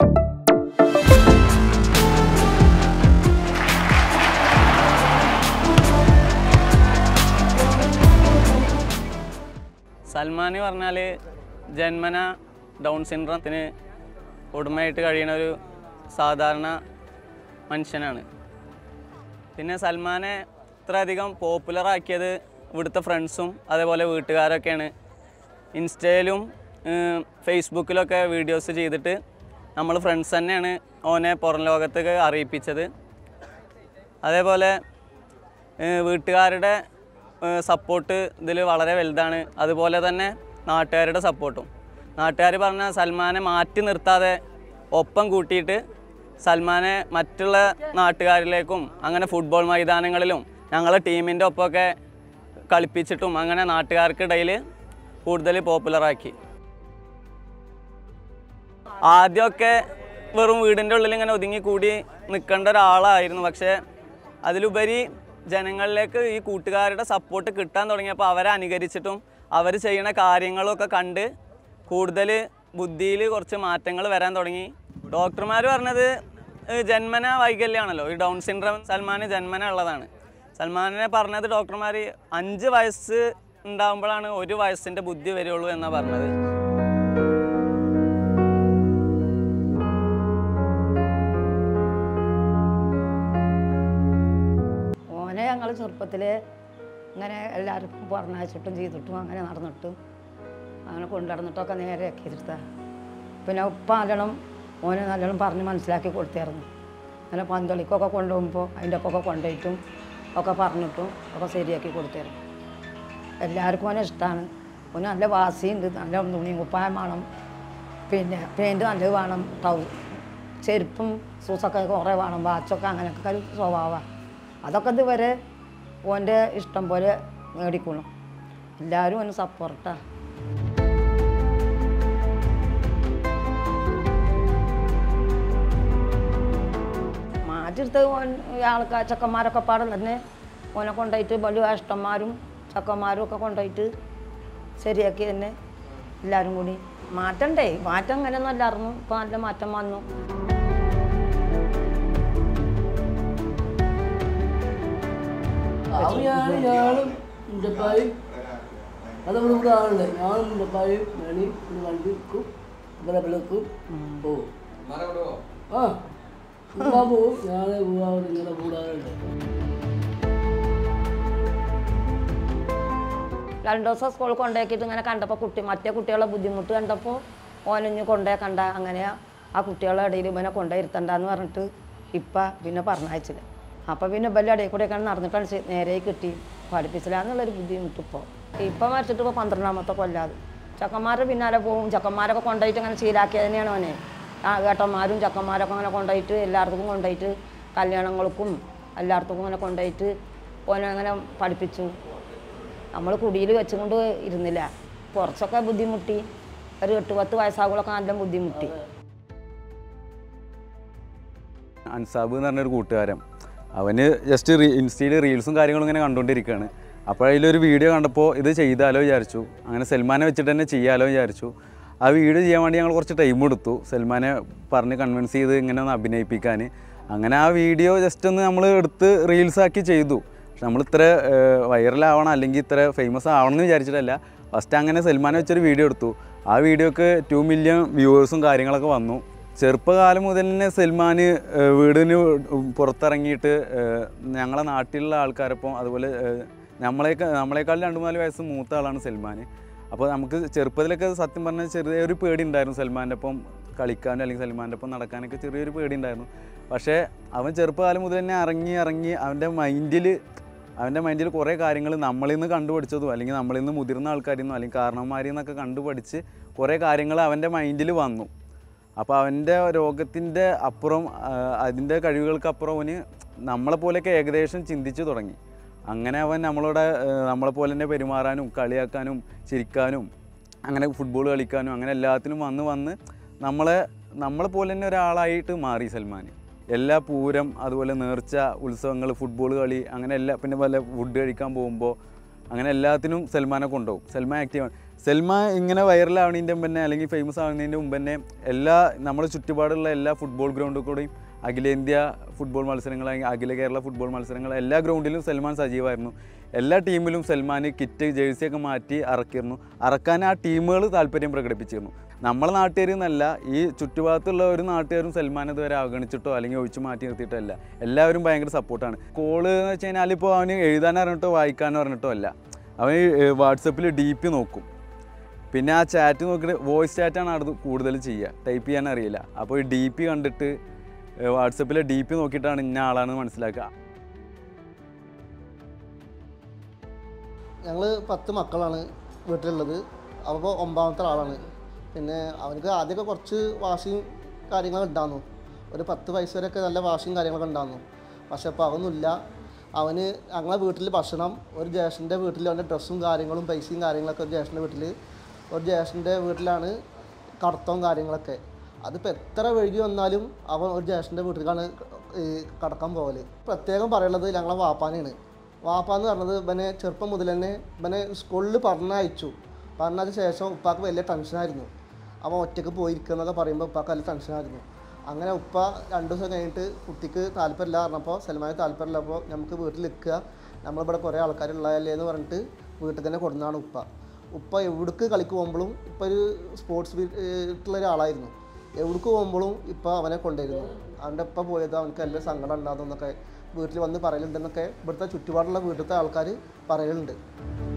സൽമാൻ പറഞ്ഞാൽ ജന്മന ഡൗൺ സിൻഡ്രത്തിന് ഉടമയായിട്ട് കഴിയുന്ന ഒരു സാധാരണ മനുഷ്യനാണ് പിന്നെ സൽമാനെ ഇത്രയധികം പോപ്പുലർ ആക്കിയത് ഇവിടുത്തെ ഫ്രണ്ട്സും അതേപോലെ വീട്ടുകാരൊക്കെയാണ് ഇൻസ്റ്റയിലും ഏർ, ഫേസ്ബുക്കിലൊക്കെ വീഡിയോസ് ചെയ്തിട്ട് നമ്മൾ ഫ്രണ്ട്സ് തന്നെയാണ് ഓനെ പുറം ലോകത്തേക്ക് അറിയിപ്പിച്ചത് അതേപോലെ ഏഹ് വീട്ടുകാരുടെ സപ്പോർട്ട് ഇതിൽ വളരെ വലുതാണ് അതുപോലെ തന്നെ നാട്ടുകാരുടെ സപ്പോർട്ടും നാട്ടുകാർ പറഞ്ഞ സൽമാനെ മാറ്റി നിർത്താതെ ഒപ്പം കൂട്ടിയിട്ട് സൽമാനെ മറ്റുള്ള നാട്ടുകാരിലേക്കും അങ്ങനെ ഫുട്ബോൾ മൈതാനങ്ങളിലും ഞങ്ങളെ ടീമിൻ്റെ ഒപ്പമൊക്കെ കളിപ്പിച്ചിട്ടും അങ്ങനെ നാട്ടുകാർക്കിടയിൽ കൂടുതൽ പോപ്പുലറാക്കി ആദ്യമൊക്കെ വെറും വീടിൻ്റെ ഉള്ളിൽ ഇങ്ങനെ ഒതുങ്ങി കൂടി നിൽക്കേണ്ട ഒരാളായിരുന്നു പക്ഷേ അതിലുപരി ജനങ്ങളിലേക്ക് ഈ കൂട്ടുകാരുടെ സപ്പോർട്ട് കിട്ടാൻ തുടങ്ങിയപ്പോൾ അവരെ അനുകരിച്ചിട്ടും അവർ ചെയ്യുന്ന കാര്യങ്ങളൊക്കെ കണ്ട് കൂടുതൽ ബുദ്ധിയിൽ കുറച്ച് മാറ്റങ്ങൾ വരാൻ തുടങ്ങി ഡോക്ടർമാർ പറഞ്ഞത് ഏഹ് ജന്മന വൈകല്യമാണല്ലോ ഈ ഡൗൺ സിൻഡ്രം സൽമാന് ജന്മന ഉള്ളതാണ് സൽമാനെ പറഞ്ഞത് ഡോക്ടർമാർ അഞ്ച് വയസ്സ് ഉണ്ടാകുമ്പോഴാണ് ഒരു വയസ്സിൻ്റെ ബുദ്ധി വരുള്ളൂ എന്നാണ് പറഞ്ഞത് ഓനെ ഞങ്ങൾ ചെറുപ്പത്തിൽ ഇങ്ങനെ എല്ലാവർക്കും പറഞ്ഞയച്ചിട്ടും ചെയ്തിട്ടും അങ്ങനെ നടന്നിട്ടും അങ്ങനെ കൊണ്ടുനടന്നിട്ടൊക്കെ നേരെ ആക്കിയിരുത്ത പിന്നെ ഉപ്പ നല്ലോണം ഓനെ നല്ലോണം പറഞ്ഞ് മനസ്സിലാക്കി കൊടുത്തായിരുന്നു അങ്ങനെ പന്തളിക്കൊക്കെ കൊണ്ടുപോകുമ്പോൾ അതിൻ്റെ ഒപ്പൊക്കെ കൊണ്ടുപോയിട്ടും ഒക്കെ പറഞ്ഞിട്ടും ഒക്കെ ശരിയാക്കി കൊടുത്തായിരുന്നു എല്ലാവർക്കും ഓനെ ഇഷ്ടമാണ് ഓന് നല്ല വാസിയുണ്ട് നല്ല തുണിയും കുപ്പായം വേണം പിന്നെ പെയിൻറ്റ് നല്ലത് വേണം ടൗ ചെരുപ്പും സൂസൊക്കെ കുറേ വേണം വാച്ചൊക്കെ അങ്ങനെയൊക്കെ ഒരു സ്വഭാവമാണ് അതൊക്കെ ഇതുവരെ ഓൻ്റെ ഇഷ്ടം പോലെ മേടിക്കണം എല്ലാവരും ഓന് സപ്പോർട്ടാണ് മാറ്റിയെടുത്ത് ഓൻ ആൾക്കാർ ചെക്കന്മാരൊക്കെ പാടെ തന്നെ ഓനെ കൊണ്ടുപോയിട്ട് വലിയ അഷ്ടന്മാരും ചെക്കന്മാരും ഒക്കെ കൊണ്ടുപോയിട്ട് ശരിയാക്കി തന്നെ എല്ലാവരും കൂടി മാറ്റണ്ടേ മാറ്റം അങ്ങനെയൊന്നും അല്ലായിരുന്നു ഇപ്പം നല്ല മാറ്റം വന്നു അവനാണ് ഞാനും മുണ്ടപ്പായും അതവിടെ ഇവിടെ ആളുണ്ട് ഞാനും മുണ്ടപ്പായും വേണി ഒരു വണ്ടി വെക്കും ഇവിടെ വിളക്കും പോവും ആ ഉമ്മ പോവും ഞാൻ പോവാറ് ഇങ്ങനെ കൂടാറുണ്ട് രണ്ട് ദിവസം സ്കൂളിൽ കൊണ്ടാക്കിയിട്ട് ഇങ്ങനെ കണ്ടപ്പോൾ കുട്ടി മറ്റേ കുട്ടികളെ ബുദ്ധിമുട്ട് കണ്ടപ്പോൾ ഓനഞ്ഞ് കൊണ്ടേക്കണ്ട അങ്ങനെ ആ കുട്ടികളുടെ ഇടയിൽ ഇവനെ കൊണ്ടുപോയിരുത്തണ്ടെന്ന് പറഞ്ഞിട്ട് ഇപ്പം പിന്നെ പറഞ്ഞയച്ചില്ല അപ്പോൾ പിന്നെ ഇവരുടെ ഇടയിൽ കൂടെയൊക്കെയാണ് നടന്നിട്ടാണ് ശ- നേരെ കിട്ടി പഠിപ്പിച്ചില്ലാന്നുള്ളൊരു ബുദ്ധിമുട്ട് ഇപ്പോൾ ഇപ്പം മരിച്ചിട്ട് ഇപ്പോൾ പന്ത്രണ്ടാമത്തെ കൊല്ലാതെ ചക്കന്മാരുടെ പിന്നാലെ പോവും ചക്കന്മാരൊക്കെ കൊണ്ടുപോയിട്ട് അങ്ങനെ ശീലാക്കിയത് തന്നെയാണ് അവനെ ആ ഏട്ടന്മാരും ചക്കന്മാരൊക്കെ അങ്ങനെ കൊണ്ടുപോയിട്ട് എല്ലായിടത്തും കൊണ്ടുപോയിട്ട് കല്യാണങ്ങൾക്കും എല്ലായിടത്തും അങ്ങനെ കൊണ്ടുപോയിട്ട് ഓനെ അങ്ങനെ പഠിപ്പിച്ചു നമ്മൾ കുടിയിൽ വെച്ചുകൊണ്ട് ഇരുന്നില്ല കുറച്ചൊക്കെ ബുദ്ധിമുട്ടി ഒരു എട്ട് പത്ത് വയസ്സാകുകളൊക്കെ നല്ല ബുദ്ധിമുട്ടി അൻസാബ് എന്ന് പറഞ്ഞൊരു കൂട്ടുകാരൻ അവന് ജസ്റ്റ് റീ ഇൻസ്റ്റയിൽ റീൽസും കാര്യങ്ങളും ഇങ്ങനെ കണ്ടുകൊണ്ടിരിക്കുകയാണ് അപ്പോൾ അതിലൊരു വീഡിയോ കണ്ടപ്പോൾ ഇത് ചെയ്താലോ വിചാരിച്ചു അങ്ങനെ സൽമാനെ വെച്ചിട്ട് തന്നെ ചെയ്യാലോ വിചാരിച്ചു ആ വീഡിയോ ചെയ്യാൻ വേണ്ടി ഞങ്ങൾ കുറച്ച് ടൈം എടുത്തു സൽമാനെ പറഞ്ഞ് കൺവിൻസ് ചെയ്ത് ഇങ്ങനെ ഒന്ന് അഭിനയിപ്പിക്കാൻ അങ്ങനെ ആ വീഡിയോ ജസ്റ്റ് ഒന്ന് നമ്മൾ എടുത്ത് റീൽസ് ആക്കി ചെയ്തു പക്ഷെ നമ്മൾ ഇത്ര വൈറലാവണം അല്ലെങ്കിൽ ഇത്ര ഫേമസ് ആവണം എന്ന് വിചാരിച്ചിട്ടല്ല ഫസ്റ്റ് അങ്ങനെ സൽമാനെ വെച്ചൊരു വീഡിയോ എടുത്തു ആ വീഡിയോക്ക് ടു മില്യൺ വ്യൂവേഴ്സും കാര്യങ്ങളൊക്കെ വന്നു ചെറുപ്പകാലം മുതൽ തന്നെ സൽമാൻ ഏഹ്, വീടിന് പുറത്തിറങ്ങിയിട്ട് ഏഹ്, ഞങ്ങളെ നാട്ടിലുള്ള ആൾക്കാരൊപ്പം അതുപോലെ ഏഹ്, നമ്മളെക്കാൾ നമ്മളെക്കാൾ രണ്ട് മൂന്നാല് വയസ്സ് മൂത്ത ആളാണ് സൽമാൻ അപ്പോൾ നമുക്ക് ചെറുപ്പത്തിലൊക്കെ സത്യം പറഞ്ഞാൽ ചെറിയൊരു പേടി ഉണ്ടായിരുന്നു സൽമാൻ്റെ ഒപ്പം കളിക്കാനും അല്ലെങ്കിൽ സൽമാൻ്റെ ഒപ്പം നടക്കാനൊക്കെ ചെറിയൊരു പേടി ഉണ്ടായിരുന്നു പക്ഷേ അവൻ ചെറുപ്പകാലം മുതൽ തന്നെ ഇറങ്ങി ഇറങ്ങി അവൻ്റെ മൈൻഡിൽ അവൻ്റെ മൈൻഡിൽ കുറേ കാര്യങ്ങൾ നമ്മളിൽ നിന്ന് കണ്ടുപഠിച്ചതും അല്ലെങ്കിൽ നമ്മളിൽ നിന്ന് മുതിർന്ന ആൾക്കാരിൽ നിന്നോ അല്ലെങ്കിൽ കാരണന്മാരിൽ നിന്നൊക്കെ കണ്ടുപഠിച്ച് കുറേ കാര്യങ്ങൾ അവൻ്റെ മൈൻഡിൽ വന്നു അപ്പോൾ അവൻ്റെ രോഗത്തിൻ്റെ അപ്പുറം ആ, അതിൻ്റെ കഴിവുകൾക്കപ്പുറം അവന് നമ്മളെ പോലെയൊക്കെ ഏകദേശം ചിന്തിച്ചു തുടങ്ങി അങ്ങനെ അവൻ നമ്മളോട് നമ്മളെ പോലെ തന്നെ പെരുമാറാനും കളിയാക്കാനും ചിരിക്കാനും അങ്ങനെ ഫുട്ബോൾ കളിക്കാനും അങ്ങനെ എല്ലാത്തിനും വന്ന് വന്ന് നമ്മളെ നമ്മളെ പോലെ തന്നെ ഒരാളായിട്ട് മാറി സൽമാൻ എല്ലാ പൂരം അതുപോലെ നേർച്ച ഉത്സവങ്ങൾ ഫുട്ബോൾ കളി അങ്ങനെ എല്ലാ പിന്നെ വല്ല ഫുഡ് കഴിക്കാൻ പോകുമ്പോൾ അങ്ങനെ എല്ലാത്തിനും സൽമാനെ കൊണ്ടുപോകും സൽമാൻ ആക്റ്റീവാണ് സൽമാൻ ഇങ്ങനെ വൈറലാവണതിൻ്റെ മുമ്പ് തന്നെ അല്ലെങ്കിൽ ഫേമസ് ആവുന്നതിൻ്റെ മുമ്പ് തന്നെ എല്ലാ നമ്മുടെ ചുറ്റുപാടുള്ള എല്ലാ ഫുട്ബോൾ ഗ്രൗണ്ടിൽ കൂടെയും അഖിലേന്ത്യാ ഫുട്ബോൾ മത്സരങ്ങൾ അല്ലെങ്കിൽ അഖില കേരള ഫുട്ബോൾ മത്സരങ്ങൾ എല്ലാ ഗ്രൗണ്ടിലും സൽമാൻ സജീവമായിരുന്നു എല്ലാ ടീമിലും സൽമാൻ കിറ്റ് ജേഴ്സിയൊക്കെ മാറ്റി ഇറക്കിയിരുന്നു ഇറക്കാൻ ആ ടീമുകൾ താല്പര്യം പ്രകടിപ്പിച്ചിരുന്നു നമ്മളെ നാട്ടുകാർ എന്നല്ല ഈ ചുറ്റുഭാഗത്തുള്ള ഒരു നാട്ടുകാരും സൽമാൻ ഇതുവരെ അവഗണിച്ചിട്ടോ അല്ലെങ്കിൽ ഒഴിച്ചു മാറ്റി നിർത്തിയിട്ടോ അല്ല എല്ലാവരും ഭയങ്കര സപ്പോർട്ടാണ് കോള് എന്ന് വെച്ച് കഴിഞ്ഞാൽ ഇപ്പോൾ അവന് എഴുതാൻ അറിഞ്ഞിട്ടോ വായിക്കാൻ പറഞ്ഞിട്ടോ അല്ല അവൻ വാട്സപ്പിൽ ഡി പി നോക്കും പിന്നെ ആ ചാറ്റ് നോക്കിയിട്ട് വോയിസ് ചാറ്റാണ് അവിടെ കൂടുതൽ ചെയ്യുക ടൈപ്പ് ചെയ്യാൻ അറിയില്ല അപ്പോൾ ഈ ഡി പി കണ്ടിട്ട് വാട്സപ്പിലെ ഡി പി നോക്കിയിട്ടാണ് ഇന്ന ആളാണെന്ന് മനസ്സിലാക്കുക ഞങ്ങൾ പത്ത് മക്കളാണ് വീട്ടിലുള്ളത് അപ്പോൾ ഒമ്പതാമത്തെ ആളാണ് പിന്നെ അവനക്ക് ആദ്യമൊക്കെ കുറച്ച് വാശിയും കാര്യങ്ങളൊക്കെ ഉണ്ടായിരുന്നു ഒരു പത്ത് വയസ്സ് വരെയൊക്കെ നല്ല വാശിയും കാര്യങ്ങളൊക്കെ ഉണ്ടായിരുന്നു പക്ഷെ അപ്പോൾ അതൊന്നുമില്ല അവന് ഞങ്ങളെ വീട്ടിൽ ഭക്ഷണം ഒരു ജ്യേഷ്ഠൻ്റെ വീട്ടിൽ അവൻ്റെ ഡ്രസ്സും കാര്യങ്ങളും പൈസയും കാര്യങ്ങളൊക്കെ ഒരു ജ്യേഷ്ഠൻ്റെ വീട്ടിൽ ഒരു ജ്യേഷ്ഠൻ്റെ വീട്ടിലാണ് കടത്തവും കാര്യങ്ങളൊക്കെ അതിപ്പോൾ എത്ര വൈകി വന്നാലും അവൻ ഒരു ജ്യേഷ്ഠൻ്റെ വീട്ടിലേക്കാണ് ഈ കടക്കാൻ പോകല് പ്രത്യേകം പറയുന്നത് ഞങ്ങളെ വാപ്പാനെയാണ് വാപ്പാന്ന് പറഞ്ഞത് ഇവനെ ചെറുപ്പം മുതൽ തന്നെ ഇവനെ സ്കൂളിൽ പറഞ്ഞയച്ചു പറഞ്ഞതിന് ശേഷം ഉപ്പാക്ക് വലിയ ടെൻഷനായിരുന്നു അവൻ ഒറ്റയ്ക്ക് പോയിരിക്കുന്നതൊക്കെ പറയുമ്പോൾ ഉപ്പാക്ക് വലിയ ടെൻഷനായിരുന്നു അങ്ങനെ ഉപ്പ രണ്ട് ദിവസം കഴിഞ്ഞിട്ട് കുട്ടിക്ക് താല്പര്യമില്ല പറഞ്ഞപ്പോൾ സൽമാന് താല്പര്യമില്ലപ്പോൾ നമുക്ക് വീട്ടിൽ നിൽക്കുക നമ്മളിവിടെ കുറേ ആൾക്കാരുള്ളതല്ലേ എന്ന് പറഞ്ഞിട്ട് വീട്ടിൽ തന്നെ കൊടുന്നതാണ് ഉപ്പ ഉപ്പ എവിടേക്ക് കളിക്ക് പോകുമ്പോഴും ഇപ്പോൾ ഒരു സ്പോർട്സ് വീട്ടിലുള്ള ഒരാളായിരുന്നു എവിടേക്ക് പോകുമ്പോഴും ഇപ്പോൾ അവനെ കൊണ്ടുവരുന്നു അവൻ്റെ ഉപ്പ പോയത് അവനക്ക് നല്ല സങ്കടം ഉണ്ടാകുന്നൊക്കെ വീട്ടിൽ വന്ന് പറയലുണ്ടെന്നൊക്കെ ഇവിടുത്തെ ചുറ്റുപാടുള്ള വീട്ടിലത്തെ ആൾക്കാർ പറയലുണ്ട്